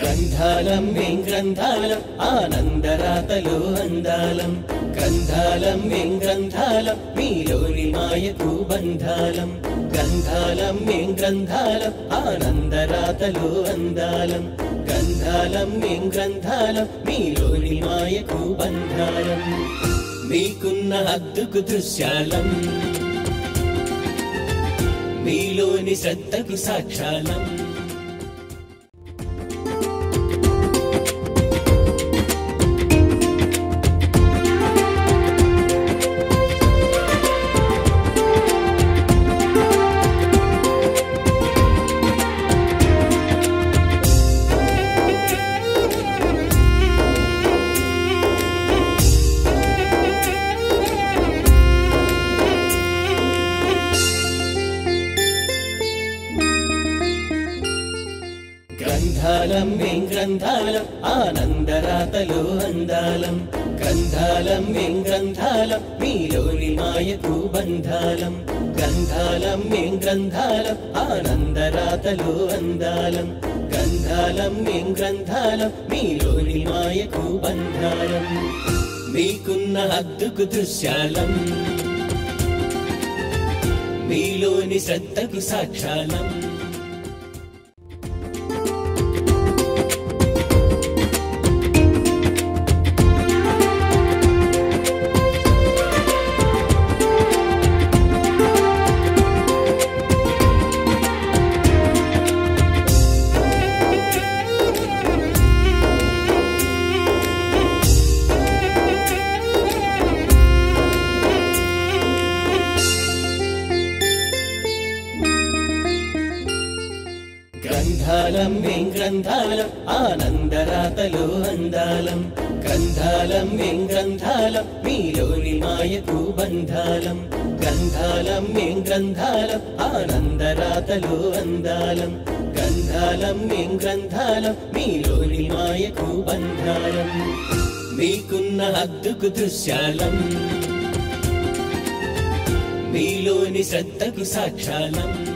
గ్రంథాలం మేం గ్రంథాలం ఆనందరాతలో అందాలం గ్రంథాలం మేం గ్రంథాలం మీలోని మాయకు బంధాలం గ్రంథాలం మేం గ్రంథాలం ఆనందరాతలో అందాలం గ్రంథాలం మేం గ్రంథాలం మీలోని మాయకు బంధాలం మీకున్న హద్దుకు దృశ్యాలం మీలోని శ్రద్ధకు సాక్షాలం గ్రంథాలం మేం గ్రంథాలం ఆనందరాతలో అందాలం గ్రంథాలం మేం గ్రంథాలం మీలోని మాయకు బంధాలం గ్రంథాలం మేం గ్రంథాలం ఆనందరాతలో అందాలం గ్రంథాలం మేం గ్రంథాలం మీలోని మాయకు బంధాలం మీకున్న హద్దుకు దృశ్యాలం మీలోని శ్రద్ధకు సాక్షాలం గ్రంథాలం మేం గ్రంథాలం ఆనందరాతలో అందాలం గ్రంథాలం మేం గ్రంథాలం మీలోని మాయకు బంధాలం గ్రంథాలం మేం గ్రంథాలం ఆనందరాతలో అందాలం గ్రంథాలం మేం గ్రంథాలం మీలోని మాయకు బంధాలం మీకున్న హద్దుకు దృశ్యాలం మీలోని శ్రద్ధకు సాక్షాలం